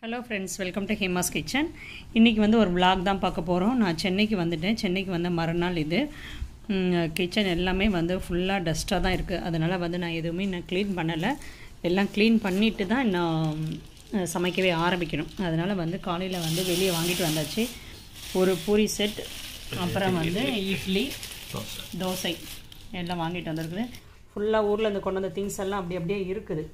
Hello friends welcome to Hema's kitchen இன்றைக்கி வந்து ஒரு vlog தான் பார்க்க போகிறோம் நான் சென்னைக்கு வந்துட்டேன் சென்னைக்கு வந்த மறுநாள் இது கிச்சன் எல்லாமே வந்து ஃபுல்லாக டஸ்ட்டாக தான் இருக்குது அதனால் வந்து நான் எதுவுமே நான் க்ளீன் பண்ணலை எல்லாம் க்ளீன் பண்ணிட்டு தான் இன்னும் அஹ், சமைக்கவே ஆரம்பிக்கணும் அதனால் வந்து காலையில் வந்து வெளியே வாங்கிட்டு வந்தாச்சு ஒரு பூரி செட் அப்புறம் வந்து இட்லி தோசை எல்லாம் வாங்கிட்டு வந்திருக்குது ஃபுல்லாக ஊரில் இருந்து கொண்டு வந்த திங்ஸ் எல்லாம் அப்படி அப்படியே இருக்குது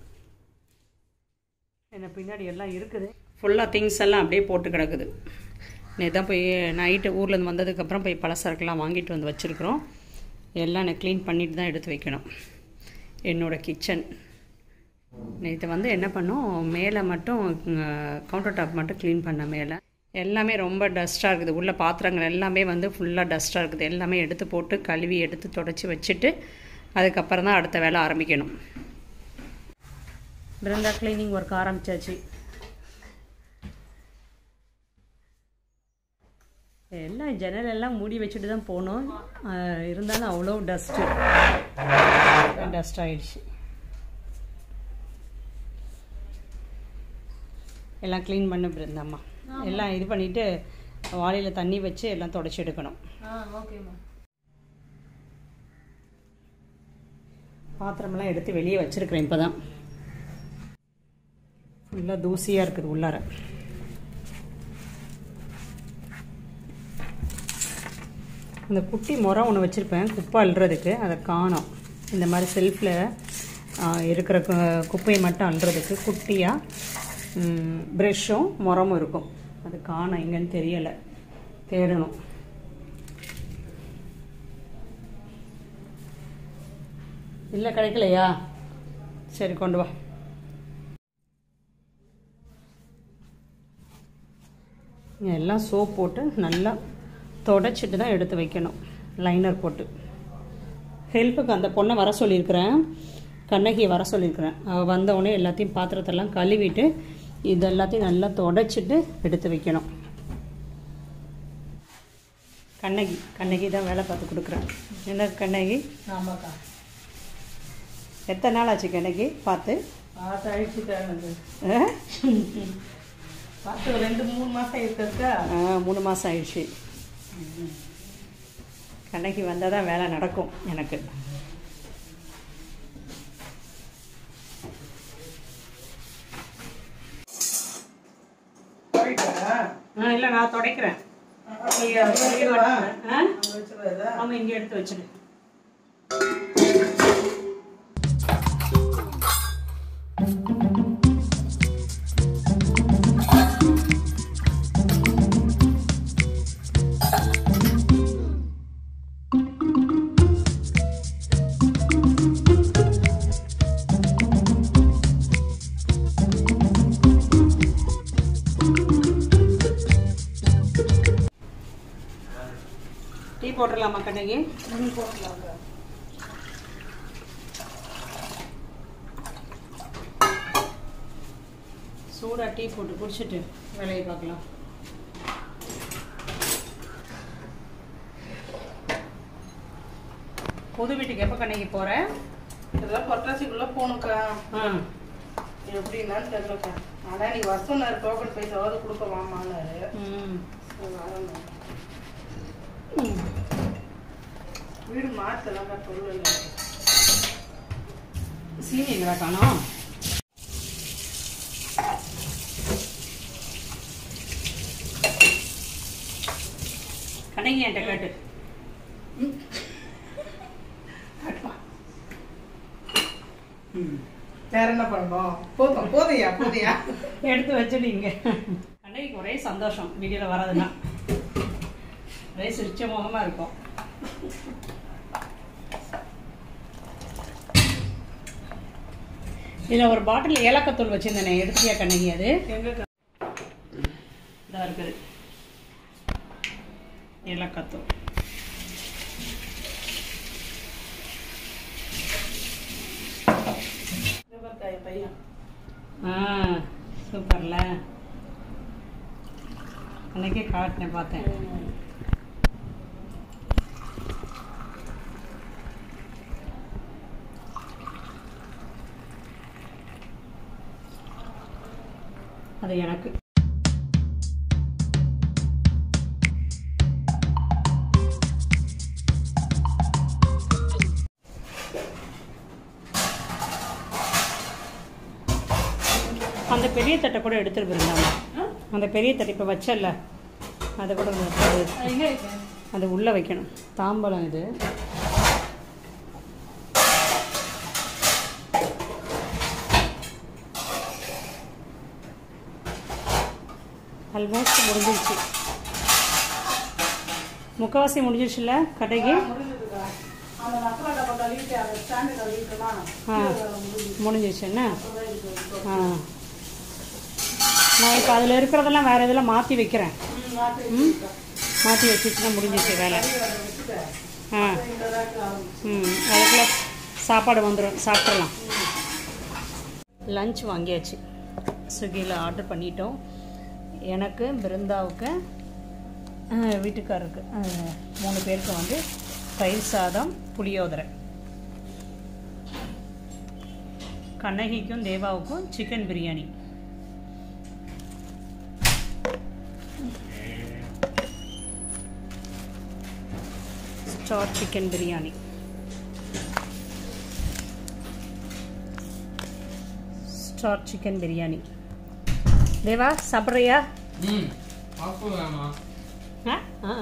என்ன பின்னாடி எல்லாம் இருக்குது ஃபுல்லாக திங்ஸ் எல்லாம் அப்படியே போட்டு கிடக்குது நேற்று தான் போய் நைட்டு ஊர்லேருந்து வந்ததுக்கப்புறம் போய் பலசரக்குலாம் வாங்கிட்டு வந்து வச்சுருக்குறோம் எல்லாம் நான் க்ளீன் பண்ணிட்டு தான் எடுத்து வைக்கணும் என்னோடய கிச்சன் நேற்று வந்து என்ன பண்ணோம் மேலே மட்டும் கவுண்டர் டாப் மட்டும் க்ளீன் பண்ண மேலே எல்லாமே ரொம்ப டஸ்ட்டாக இருக்குது உள்ள பாத்திரங்கள் எல்லாமே வந்து ஃபுல்லாக டஸ்ட்டாக இருக்குது எல்லாமே எடுத்து போட்டு கழுவி எடுத்து தொடச்சி வச்சுட்டு அதுக்கப்புறம் தான் அடுத்த வேலை ஆரம்பிக்கணும் பிருந்தா கிளீனிங் ஒர்க் ஆரம்பிச்சாச்சு எல்லாம் ஜன்னல் எல்லாம் மூடி வச்சுட்டு தான் போனோம் ஆஹ் இருந்தாலும் அவ்வளோ டஸ்ட்டு டஸ்ட் ஆயிடுச்சு எல்லாம் க்ளீன் பண்ண பிருந்தாம்மா எல்லாம் இது பண்ணிவிட்டு வாளியில் தண்ணி வச்சு எல்லாம் தொடச்சி எடுக்கணும் ஓகேம்மா பாத்திரமெல்லாம் எடுத்து வெளியே வச்சுருக்கிறேன் இப்போ தான் ஃபுல்லாக தூசியாக இருக்குது உள்ளார இந்த குட்டி முறம் ஒன்று வச்சுருப்பேன் குப்பை அள்ளுறதுக்கு அதை காணோம் இந்த மாதிரி செல்ஃபில் இருக்கிற கு- குப்பையை மட்டும் அள்ளுறதுக்கு குட்டியாக ப்ரெஷ்ஷும் முறமும் இருக்கும் அது காணோம் எங்கன்னு தெரியலை தேடணும் இல்லை கிடைக்கலையா சரி கொண்டு வா எல்லாம் சோப் போட்டு நல்லா தொடச்சிட்டு தான் எடுத்து வைக்கணும் லைனர் போட்டு ஹெல்ப்புக்கு அந்த பொண்ணை வர சொல்லியிருக்கிறேன் கண்ணகியை வர சொல்லியிருக்கிறேன் அவள் வந்தவுடனே எல்லாத்தையும் பாத்திரத்தெல்லாம் கழுவிட்டு இது எல்லாத்தையும் நல்லா தொடச்சிட்டு எடுத்து வைக்கணும் கண்ணகி கண்ணகி தான் வேலை பார்த்து கொடுக்குறேன் என்ன கண்ணகி ஆமாக்கா எத்தனை நாள் ஆச்சு கண்ணகி பார்த்து பார்த்து அழிச்சுட்டேன் வந்து ஆ? பார்த்து ஒரு ரெண்டு மூணு மாதம் இருக்கிறதுக்கா ஆ, மூணு மாதம் ஆயிடுச்சு கண்ணகி வந்தால் தான் வேலை நடக்கும் எனக்கு ஆ இல்லை நான் துடைக்கிறேன் ஆ ஆமாம் இங்கே எடுத்து வச்சிடு டீ போட்டுடலாமா கண்ணகி சூடாக டீ போட்டு குடிச்சிட்டு வேலையை பார்க்கலாம் புது வீட்டுக்கு எப்போ கண்ணகி போகிறேன் இதெல்லாம் பொட்டாசிக்குள்ளே போகணுக்கா ஆ எப்படின்னான்னு தெரியலக்கா ஆனால் நீ வருஷம் நேரம் டோக்கன் பைசாவது கொடுக்க வாமான்னாரு ம் சரி, வரேன். ம். வீடு மாற்றலாம்க்கா சொல்லல சீனி எங்கடா காணோம் கடைங்க என்கிட்ட கேட்டு வேற என்ன பண்ணணும் போதும் போதையா போதையா எடுத்து வச்சுடுங்க கண்ணைக்கு ஒரே சந்தோஷம் வீடியோவில் வராதுன்னா ஒரே சிரிச்ச முகமாக இருக்கும் இதில் ஒரு பாட்டில் ஏலக்காத்தூள் வச்சுருந்தேனே எடுத்தியா கண்ணகி அது எங்கக்கா இதாக இருக்குது ஏலக்காத்தூள் இங்க பாருக்கா என் பையன் ஆ சூப்பர்ல அன்னைக்கே காட்டினேன் பார்த்தேன் அது எனக்கு அந்த பெரிய தட்டை கூட எடுத்துட்டு போயிருந்தாங்க ஆ? அந்த பெரிய தட்டை இப்போ வச்சல அதை கூட அது- அது எங்க இருக்கு அது உள்ளே வைக்கணும் தாம்பலம் இது ஆல்மோஸ்ட் முடிஞ்சிருச்சு முக்கவாசி முடிஞ்சிருச்சுல கடைக்கு முடிஞ்சதுக்கா அந்த மசாலா டப்பா கழுவிட்டு அந்த ஸ்டாண்டு கழுவிட்டோமா ஆ முடிஞ்சிருச்சு என்ன ஆ நான் இப்போ அதில் இருக்கிறதெல்லாம் வேறு இதில் மாற்றி வைக்கிறேன் ம் மாற்றி ம் மாற்றி வச்சுச்சுன்னா முடிஞ்சிச்சு வேலை வச்சுட்டு ஆ இந்த ரேக்கு ஆரம்பிச்சு ம் அதுக்குள்ள சாப்பாடு வந்துடும் சாப்பிட்றலாம் லஞ்ச் வாங்கியாச்சு ஸ்விக்கியில் ஆர்டர் பண்ணிட்டோம் எனக்கு பிருந்தாவுக்கு அஹ், வீட்டுக்காரருக்கு அஹ், மூணு பேருக்கு வந்து தயிர் சாதம் புளியோதரை கண்ணகிக்கும் தேவாவுக்கும் chicken biryani star chicken biryani star chicken biryani Deva சாப்பிட்றியா ம் சாப்பிடலாமா ஆ ஆ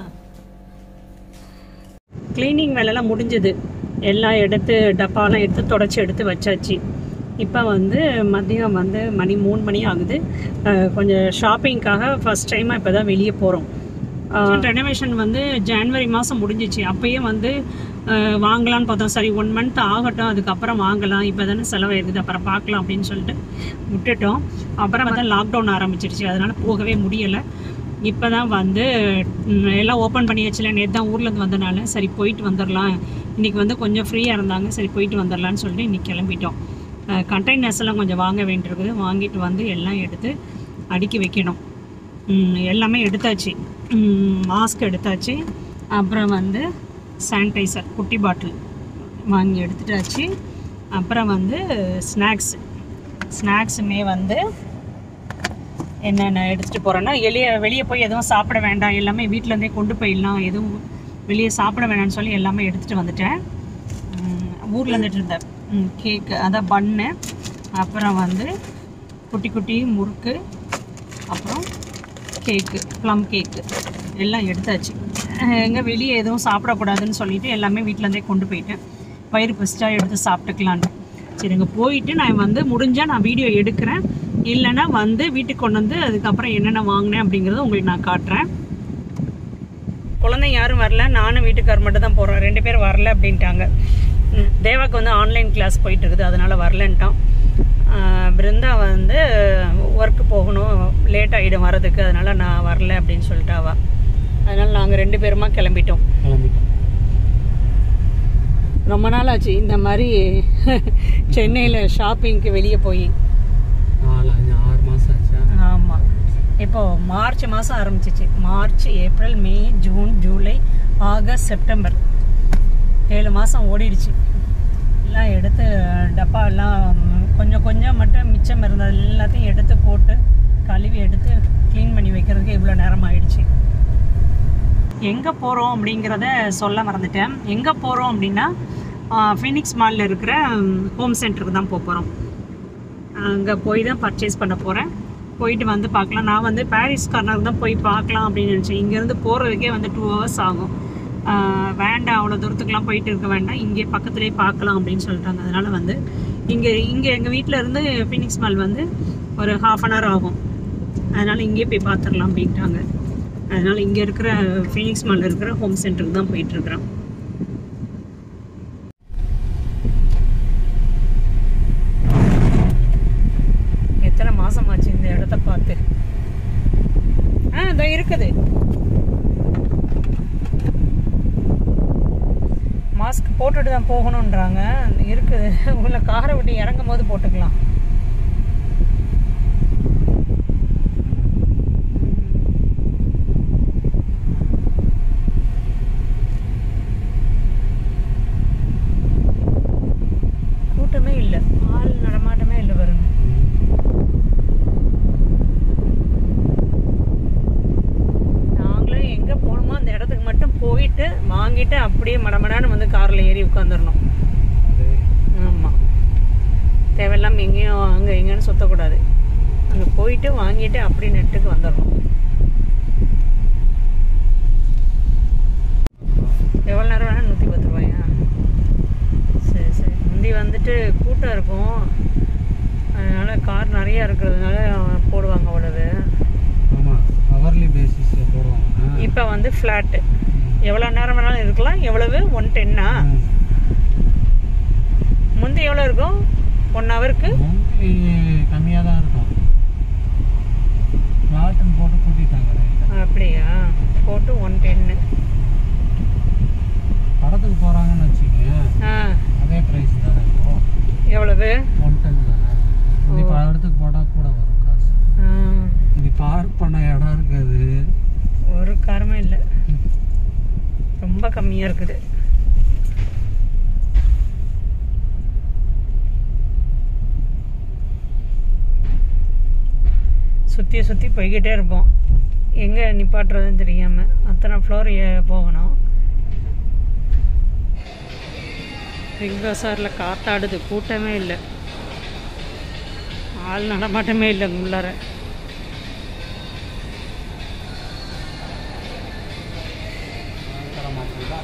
க்ளீனிங் வேலைலாம் முடிஞ்சது எல்லாம் எடுத்து டப்பாலாம் எடுத்து தொடச்சி எடுத்து வச்சாச்சு இப்போ வந்து மதியம் வந்து மணி மூணு மணி ஆகுது அஹ், கொஞ்சம் ஷாப்பிங்க்காக ஃபஸ்ட் டைமாக இப்போ தான் வெளியே போகிறோம் ரெனோவேஷன் வந்து ஜான்வரி மாதம் முடிஞ்சிச்சு அப்பயே வந்து அஹ், வாங்கலாம்னு பார்த்தோம் சரி ஒன் மந்த் ஆகட்டும் அதுக்கப்புறம் வாங்கலாம் இப்போ தானே செலவாயிருக்குது அப்புறம் பார்க்கலாம் அப்படின்னு சொல்லிட்டு விட்டுட்டோம் அப்புறம் வந்து லாக்டவுன் ஆரம்பிச்சிருச்சு அதனால் போகவே முடியலை இப்போ தான் வந்து ம், எல்லாம் ஓப்பன் பண்ணியாச்சுல நேற்று தான் ஊர்லேருந்து வந்தனால சரி போயிட்டு வந்துடலாம் இன்றைக்கி வந்து கொஞ்சம் ஃப்ரீயாக இருந்தாங்க சரி போயிட்டு வந்துடலான்னு சொல்லிட்டு இன்றைக்கி கிளம்பிட்டோம் கண்டெய்னர்ஸ் எல்லாம் கொஞ்சம் வாங்க வேண்டியிருக்குது வாங்கிட்டு வந்து எல்லாம் எடுத்து அடுக்கி வைக்கணும் ம், எல்லாமே எடுத்தாச்சு மாஸ்க் எடுத்தாச்சு அப்புறம் வந்து சானிடைசர் குட்டி பாட்டில் வாங்கி எடுத்துட்டாச்சு அப்புறம் வந்து ஸ்நாக்ஸ் ஸ்நாக்ஸுமே வந்து என்னென்ன எடுத்துகிட்டு போகிறேன்னா வெளியே வெளியே போய் எதுவும் சாப்பிட வேண்டாம் எல்லாமே வீட்டிலேருந்தே கொண்டு போயிடலாம் எதுவும் வெளியே சாப்பிட வேணாம்னு சொல்லி எல்லாமே எடுத்துகிட்டு வந்துட்டேன் ஊரில் இருந்துட்டு இருந்த கேக்கு அதான் பன்னு அப்புறம் வந்து குட்டி குட்டி முறுக்கு அப்புறம் கேக்கு ப்ளம் கேக்கு எல்லாம் எடுத்தாச்சு எங்கே வெளியே எதுவும் சாப்பிடக்கூடாதுன்னு சொல்லிட்டு எல்லாமே வீட்டிலேருந்தே கொண்டு போயிட்டேன் வயிறு பசிச்சா எடுத்து சாப்பிட்டுக்கலான்னு சரி இங்கே போயிட்டு நான் வந்து முடிஞ்சால் நான் வீடியோ எடுக்கிறேன் இல்லைன்னா வந்து வீட்டுக்கு கொண்டு வந்து அதுக்கப்புறம் என்னென்ன வாங்கினேன் அப்படிங்கிறத உங்களுக்கு நான் காட்டுறேன் குழந்தை யாரும் வரல நானும் வீட்டுக்கார் மட்டும் தான் போகிறோம் ரெண்டு பேரும் வரல அப்படின்ட்டாங்க ம், தேவாக்கு வந்து ஆன்லைன் கிளாஸ் போயிட்டு இருக்குது அதனால வரலன்ட்டான் ஆஹ், பிருந்தா வந்து ஒர்க்கு போகணும் லேட் ஆகிடும் வரதுக்கு அதனால நான் வரல அப்படின்னு சொல்லிட்டு அவ அதனால நாங்கள் ரெண்டு பேருமா கிளம்பிட்டோம் கிளம்பிட்டோம் ரொம்ப நாள் ஆச்சு இந்த மாதிரி சென்னையில் ஷாப்பிங்க்கு வெளியே போய் நாலு அஞ்சு ஆறு மாதம் ஆச்சா ஆமாம் இப்போ மார்ச் மாதம் ஆரம்பிச்சிச்சு March April May June July August September ஏழு மாதம் ஓடிடுச்சு எல்லாம் எடுத்து டப்பா எல்லாம் கொஞ்சம் கொஞ்சம் மட்டும் மிச்சம் இருந்தது எல்லாத்தையும் எடுத்து போட்டு கழுவி எடுத்து க்ளீன் பண்ணி வைக்கிறதுக்கு இவ்வளோ நேரம் ஆயிடுச்சு எங்கே போகிறோம் அப்படிங்கிறத சொல்ல மறந்துட்டேன் எங்கே போகிறோம் அப்படின்னா ஃபினிக்ஸ் மாலில் இருக்கிற ஹோம் சென்டருக்கு தான் போக போகிறோம் அங்கே போய் தான் பர்ச்சேஸ் பண்ண போகிறேன் போயிட்டு வந்து பார்க்கலாம் நான் வந்து பாரிஸ் கார்னர் தான் போய் பார்க்கலாம் அப்படின்னு நினச்சேன் இங்கேருந்து போகிறதுக்கே வந்து டூ ஹவர்ஸ் ஆகும் ஆஹ் வேண்டாம் அவ்வளோ தூரத்துக்குலாம் போயிட்டு இருக்க வேண்டாம் இங்கே பக்கத்துலேயே பார்க்கலாம் அப்படின்னு சொல்லிட்டாங்க அதனால் வந்து இங்கே இங்கே எங்கள் வீட்டில் இருந்து ஃபினிக்ஸ் மால் வந்து ஒரு ஹாஃப் அன் ஹவர் ஆகும் அதனால் இங்கேயே போய் பார்த்துடலாம் அப்படின்ட்டாங்க அதனால் இங்கே இருக்கிற ஃபினிக்ஸ் மாலில் இருக்கிற ஹோம் சென்டருக்கு தான் போயிட்டுருக்குறோம் எத்தனை மாசம் ஆச்சு இந்த இடத்த பார்த்து ஆ இதோ இருக்குது மாஸ்க் போட்டுட்டு தான் போகணுன்றாங்க இருக்குது உள்ள காரை விட்டு இறங்கும் போது போட்டுக்கலாம் கூட்டமே இல்லை ஆள் நடமாட்டமே இல்லை பாருங்க நாங்களே எங்கே போகணுமோ அந்த இடத்துக்கு மட்டும் போயிட்டு வாங்கிட்டு அப்படியே மடமடான்னு வந்து காரில் ஏறி உட்காந்துடணும் ஆமாம் தேவையில்லாம எங்கேயும் அங்கே எங்கேன்னு சுற்றக்கூடாது அங்கே போயிட்டு வாங்கிட்டு அப்படி நெட்டுக்கு வந்துடணும் எவ்வளோ நேரம் வேணால் நூற்றி பத்து ரூபாயா சரி சரி முந்தி வந்துட்டு கூட்டம் இருக்கும் அதனால் கார் நிறையா இருக்கிறதுனால போடுவாங்க அவ்வளவு ஆமாம் ஹவர்லி பேசிஸில் போடுவாங்க இப்போ வந்து ஃப்ளாட்டு எவ்வளோ நேரம் வேணாலும் இருக்கலாம் எவ்வளவு ஒன் டென்னா ம். முந்தி எவ்வளோ இருக்கும் ஒன் ஹவருக்கு முந்தி கம்மியாக தான் இருக்கும் பிளாட்டுன்னு போட்டு கூட்டிட்டாங்க ரேட்டை அப்படியா போட்டு ஒன் டென்னு படத்துக்கு போகிறாங்கன்னு வச்சுக்கோங்க ஆ அதே ப்ரைஸ் தானே இப்போ எவ்வளவு ஒன் டென் தானே இது இப்போ இடத்துக்கு போட்டால் கூட வரும் காசு ஆ, இது பார்க் பண்ண இடம் இருக்காது ஒரு காரமே இல்லை ரொம்ப கம்மியாக இருக்குது சுற்றி சுற்றி போய்கிட்டே இருப்போம் எங்கே நிப்பாட்டுறதுன்னு தெரியாமல் அத்தனை ஃப்ளோர் போகணும் பிக் பஸாரில் காத்தாடுது கூட்டமே இல்லை ஆள் நடமாட்டமே இல்லை உள்ளார தர மாட்டீங்களா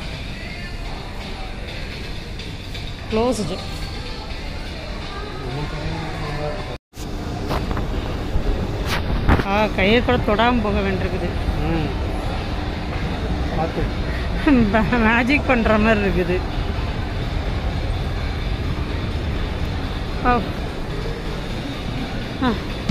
க்ளோஸ்டு ஆ கையை கூட தொடாமல் போக வேண்டியிருக்குது ம் பார்த்து மேஜிக் பண்ணுற மாதிரி இருக்குது ஓ ஆ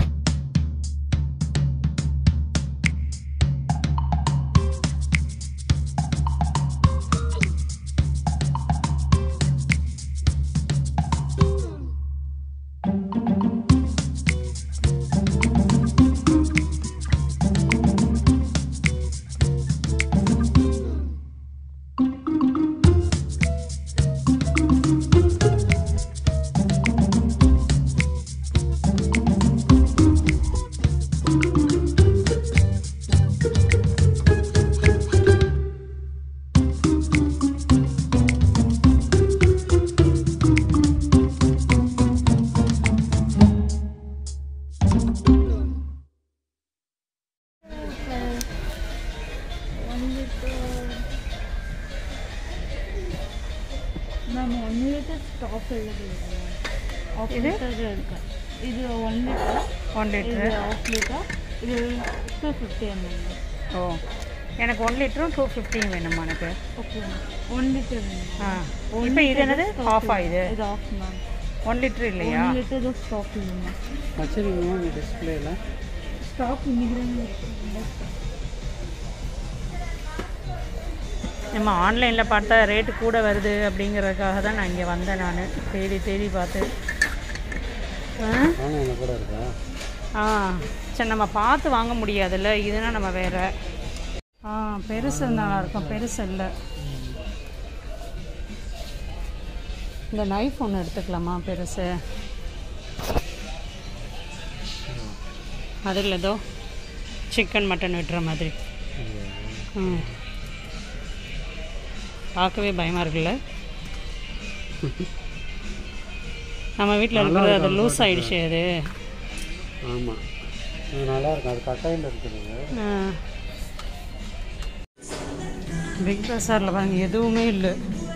மேம் ஒன் லிட்டர் ஸ்டாக் உள்ளது ஆஃப் இது? லிட்டர் இருக்கு இது ஒன் லிட்டர் ஒன் இது லிட்டரு ஆஃப் லிட்டர் இது டூ ஃபிஃப்டி எம்எல் ஓ எனக்கு ஒன் லிட்டரும் டூ ஃபிஃப்டியும் வேணுமா எனக்கு ஓகே மேம் ஒன் லிட்டர் ஆ இப்போ இது என்னது ஆஃபா இது இது ஆஃப் மேம் ஒன் லிட்டர் இல்லையா ஒன் லிட்டர் ஸ்டாக் இல்லை மேம் வச்சுருக்கீங்க இந்த டிஸ்பிளேல ஸ்டாக் இன்னைக்கு தான் இருக்கு நம்ம ஆன்லைனில் பார்த்தா ரேட்டு கூட வருது அப்படிங்கிறதுக்காக தான் நான் இங்கே வந்தேன் நான் தேடி தேடி பார்த்து ஆ ஆன்லைனில் கூட இருக்கா ஆ சரி நம்ம பார்த்து வாங்க முடியாதுல்ல இதுனா நம்ம வேற ஆ பெருசு நல்லா இருக்கும் பெருசு இல்லை இந்த நைஃப் ஒன்று எடுத்துக்கலாமா பெருசு அது இல்லை ஏதோ சிக்கன் மட்டன் வெட்டுற மாதிரி ம் பார்க்கவே பயமாக இருக்குல்ல நம்ம வீட்டில் இருக்கிறது அது லூஸ் ஆயிடுச்சு அது ஆமாம் இது நல்லா இருக்கும் அது கட்டாயில் இருக்குது பிக் பஸாரில் பாருங்க எதுவுமே இல்லை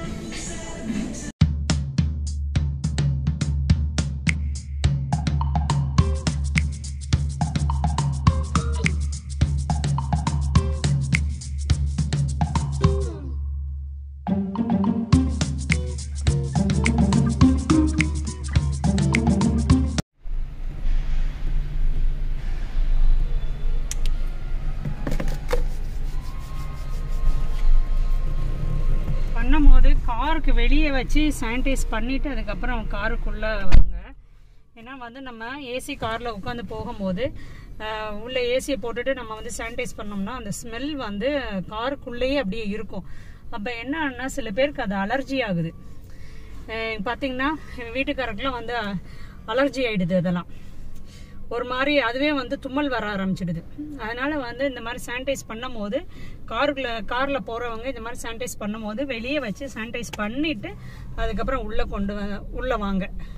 பண்ணும்போது காருக்கு வெளியே வச்சு சானிடைஸ் பண்ணிவிட்டு அதுக்கப்புறம் காருக்குள்ளே வாங்க ஏன்னா வந்து நம்ம ஏசி காரில் உட்காந்து போகும்போது ஆஹ், உள்ள ஏசியை போட்டுட்டு நம்ம வந்து சானிடைஸ் பண்ணோம்னா அந்த ஸ்மெல் வந்து காருக்குள்ளேயே அப்படியே இருக்கும் அப்போ என்னன்னா சில பேருக்கு அது அலர்ஜி ஆகுது ஆஹ், பார்த்தீங்கன்னா என் வீட்டுக்காரருக்குலாம் வந்து அலர்ஜி ஆயிடுது அதெல்லாம் ஒரு மாதிரி அதுவே வந்து தும்மல் வர ஆரம்பிச்சிடுது அதனால வந்து இந்த மாதிரி சானிடைஸ் பண்ணும்போது காருக்குள்ள காரில் போகிறவங்க இந்த மாதிரி சானிடைஸ் பண்ணும்போது வெளியே வச்சு சானிடைஸ் பண்ணிட்டு அதுக்கப்புறம் உள்ளே கொண்டு வ- உள்ள வாங்க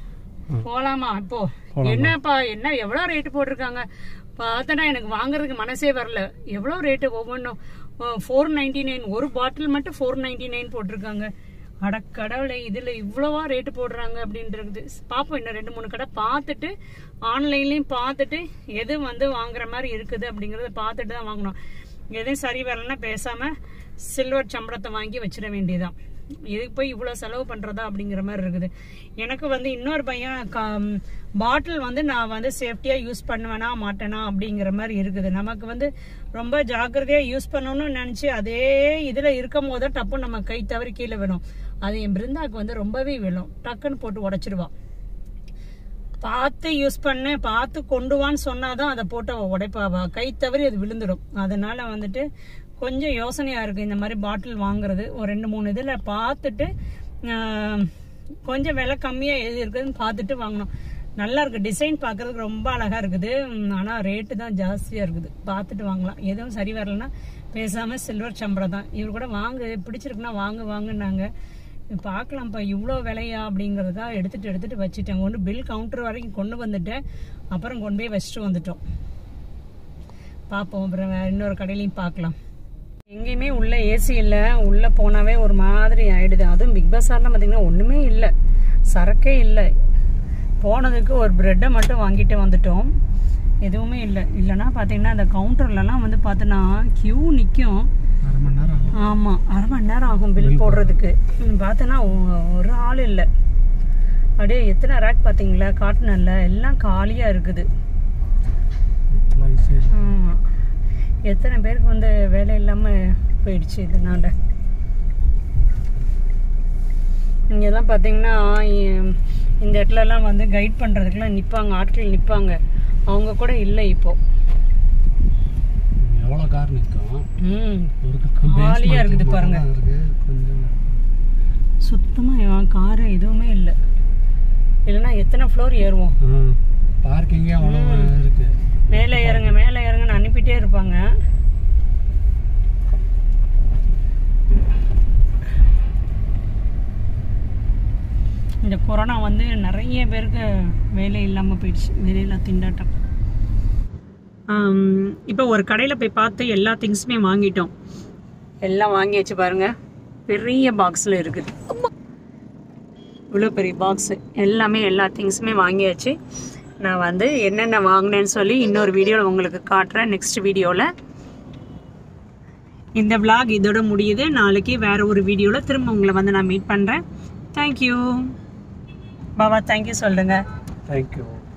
போலாமா இப்போ என்னப்பா என்ன எவ்வளோ ரேட்டு போட்டிருக்காங்க பார்த்தனா எனக்கு வாங்குறதுக்கு மனசே வரல எவ்வளோ ரேட்டு ஒவ்வொன்றும் ஃபோர் நைன்டி நைன் ஒரு பாட்டில் மட்டும் ஃபோர் நைன்டி நைன் போட்டிருக்காங்க அட கடவுளே இதில் இவ்வளோவா ரேட்டு போடுறாங்க அப்படின்றது பார்ப்போம் இன்னும் ரெண்டு மூணு கடை பார்த்துட்டு ஆன்லைன்லேயும் பார்த்துட்டு எது வந்து வாங்குற மாதிரி இருக்குது அப்படிங்கிறத பார்த்துட்டு தான் வாங்கணும் எதையும் சரி வரலன்னா பேசாமல் சில்வர் சம்பளத்தை வாங்கி வச்சிட வேண்டியதான் இதுக்கு போய் இவ்வளோ செலவு பண்ணுறதா அப்படிங்கிற மாதிரி இருக்குது எனக்கு வந்து இன்னொரு பையன் பாட்டில் வந்து நான் வந்து சேஃப்டியாக யூஸ் பண்ணுவேனா மாட்டேனா அப்படிங்கிற மாதிரி இருக்குது நமக்கு வந்து ரொம்ப ஜாக்கிரதையாக யூஸ் பண்ணணும்னு நினச்சி அதே இதில் இருக்கும் போது டப்புன்னு நம்ம கை தவறி கீழே விழும் அது என் பிருந்தாக்கு வந்து ரொம்பவே விழும் டக்குன்னு போட்டு உடச்சிடுவா பார்த்து யூஸ் பண்ணு பார்த்து கொண்டு வான்னு சொன்னாதான் அதை போட்டு அவ உடைப்பாவா கை தவறி அது விழுந்துடும் அதனால வந்துட்டு கொஞ்சம் யோசனையா இருக்கு இந்த மாதிரி பாட்டில் வாங்குறது ஒரு ரெண்டு மூணு இதில் பார்த்துட்டு ஆஹ், கொஞ்சம் விலை கம்மியா எது இருக்குதுன்னு பார்த்துட்டு வாங்கணும் நல்லா இருக்கு டிசைன் பார்க்கறதுக்கு ரொம்ப அழகா இருக்குது உம், ஆனா ரேட்டு தான் ஜாஸ்தியா இருக்குது பார்த்துட்டு வாங்கலாம் எதுவும் சரி வரலன்னா பேசாம சில்வர் சம்பளம் தான் இவர் கூட வாங்கு பிடிச்சிருக்குன்னா வாங்கு வாங்குனாங்க பார்க்கலாம்ப்பா இவ்வளோ விலையா அப்படிங்கிறதா எடுத்துட்டு எடுத்துட்டு வச்சுட்டேன் ஒன்று பில் கவுண்டர் வரைக்கும் கொண்டு வந்துட்டேன் அப்புறம் கொண்டு போய் வச்சுட்டு வந்துட்டோம் பார்ப்போம் அப்புறம் வேற இன்னொரு கடையிலையும் பார்க்கலாம் எங்கேயுமே உள்ள ஏசி இல்லை உள்ளே போனாவே ஒரு மாதிரி ஆயிடுது அதுவும் பிக் பஸார்லாம் பார்த்தீங்கன்னா ஒன்றுமே இல்லை சரக்கே இல்லை போனதுக்கு ஒரு ப்ரெட்டை மட்டும் வாங்கிட்டு வந்துட்டோம் எதுவுமே இல்லை இல்லைன்னா பார்த்தீங்கன்னா அந்த கவுண்டர்லலாம் வந்து பார்த்தோன்னா க்யூ நிற்கும் அரை மணி நேரம் ஆகும் ஆமாம் அரை மணி நேரம் ஆகும் பில் போடுறதுக்கு ம், பார்த்தோன்னா ஒ- ஒரு ஆள் இல்லை அப்படியே எத்தனை ரேக் பார்த்தீங்களா காட்டினல்ல எல்லாம் காலியாக இருக்குது எல்லாம் ஈஸியாக இருக்கு. ஆமா. எத்தனை பேருக்கு வந்து வேலை இல்லாமல் போயிடுச்சு இதனால இங்கெல்லாம் பார்த்தீங்கன்னா இ- இந்த இடத்துலலாம் வந்து கைட் பண்ணுறதுக்குலாம் நிற்பாங்க ஆட்கள் நிற்பாங்க அவங்க கூட இல்லை இப்போ எவ்வளோ கார் நிற்கும் ம் ஒரு காலியா இருக்குது பாருங்க. இருக்கு கொஞ்சம் சுத்தமாக காரு எதுவுமே இல்லை இல்லைன்னா எத்தனை ஃப்ளோர் ஏறுவோம் பார்க்கிங்கே அவ்வளோ இருக்கு மேலே ஏறுங்க மேலே ஏறுங்கன்னு அனுப்பிட்டே இருப்பாங்க இந்த கொரோனா வந்து நிறைய பேருக்கு வேலை இல்லாமல் போயிடுச்சு வேலையில்லா திண்டாட்டம் இப்போ ஒரு கடையில் போய் பார்த்து எல்லா திங்ஸுமே வாங்கிட்டோம் எல்லாம் வாங்கியாச்சு பாருங்க பெரிய பாக்ஸில் இருக்குது இவ்வளோ பெரிய பாக்ஸு எல்லாமே எல்லா திங்ஸுமே வாங்கியாச்சு நான் வந்து என்னென்ன வாங்கினேன்னு சொல்லி இன்னொரு வீடியோவில் உங்களுக்கு காட்டுறேன் நெக்ஸ்ட் வீடியோவில் இந்த vlog இதோட முடியுது நாளைக்கு வேற ஒரு வீடியோவில் திரும்ப உங்களை வந்து நான் மீட் பண்ணுறேன் தேங்க்யூ பாபா தேங்க்யூ சொல்லுங்கள் தேங்க்யூ